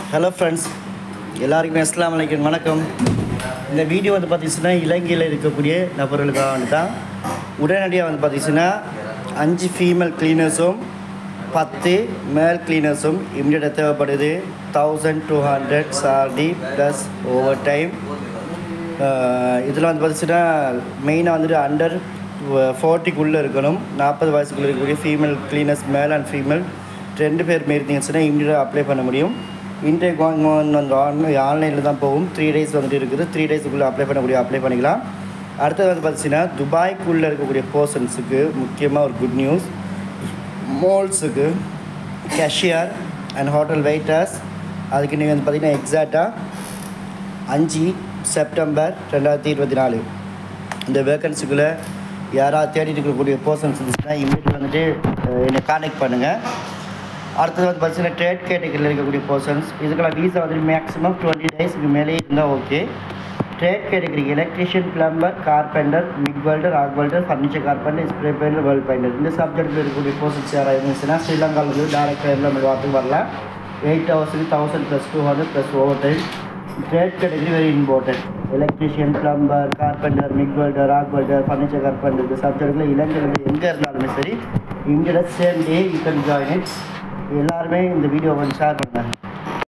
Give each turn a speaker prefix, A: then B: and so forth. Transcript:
A: hello friends எல்லாருக்குமே அஸ்லாம் வலைக்கம் வணக்கம் இந்த வீடியோ வந்து பார்த்திங்கன்னா இலங்கையில் இருக்கக்கூடிய நபர்களுக்காக வந்து தான் உடனடியாக வந்து பார்த்திங்கன்னா அஞ்சு ஃபீமேல் க்ளீனர்ஸும் பத்து மேல் க்ளீனர்ஸும் இம்மிடியட்டாக தேவைப்படுது thousand two hundred thirty plus over time இதில் வந்து பார்த்திங்கன்னா மெயினாக வந்துட்டு அண்டர் ஃபார்ட்டிக்குள்ளே இருக்கணும் நாற்பது வயசுக்குள்ளே இருக்கக்கூடிய female cleaners male and female ரெண்டு பேர் மாரி இருந்துச்சுன்னா இம்மிடியாக அப்ளை பண்ண முடியும் இன்டேக் வாங்க வந்து ஆன்லைன் ஆன்லைனில் தான் போகும் த்ரீ டேஸ் வந்துட்டு இருக்குது த்ரீ டேஸுக்குள்ளே அப்ளை பண்ணக்கூடிய அப்ளை பண்ணிக்கலாம் அடுத்தது வந்து பார்த்திங்கன்னா துபாய்க்குள்ளே இருக்கக்கூடிய பர்சன்ஸுக்கு முக்கியமாக ஒரு குட் நியூஸ் மோல்ஸுக்கு கேஷியர் அண்ட் ஹோட்டல் வெயிட்டர்ஸ் அதுக்கு நீங்கள் வந்து பார்த்திங்கன்னா எக்ஸாக்டாக அஞ்சு செப்டம்பர் ரெண்டாயிரத்தி இருபத்தி நாலு இந்த வேக்கன்சிக்குள்ளே யாராவது தேடிட்டு இருக்கக்கூடிய பர்சன்ஸ் இருந்துச்சுன்னா இமீடியட் வந்துட்டு அஹ், என்னை கான்டாக்ட் பண்ணுங்கள் அடுத்தது வந்து பார்த்தீங்கன்னா ட்ரேட் கேட்டகரியில் இருக்கக்கூடிய பர்சன்ஸ் இதுக்கெல்லாம் வீசா வந்து மேக்ஸிமம் டுவெண்ட்டி டேஸ்க்கு மேலே இருந்தால் okay trade category electrician plumber carpenter MIG welder arc welder furniture carpenter spray painter world painter இந்த சப்ஜெக்ட்டில் இருக்கக்கூடிய பர்சன்ஸ் யாராவது இருந்துச்சுன்னா ஸ்ரீலங்காவில் வந்து டேரக்டாக எல்லாம் வாரத்துக்கு வரலாம் எயிட் ஹவர்ஸுக்கு thousand plus two hundred plus over time trade category very important electrician plumber carpenter MIG welder arc welder furniture carpenter இந்த சப்ஜெக்ட்டில் இளைஞர்கள் எங்கே இருந்தாலுமே சரி இங்கே same day you can join it எல்லாருமே இந்த வீடியோ கொஞ்சம் ஷேர் பண்ணுங்கள்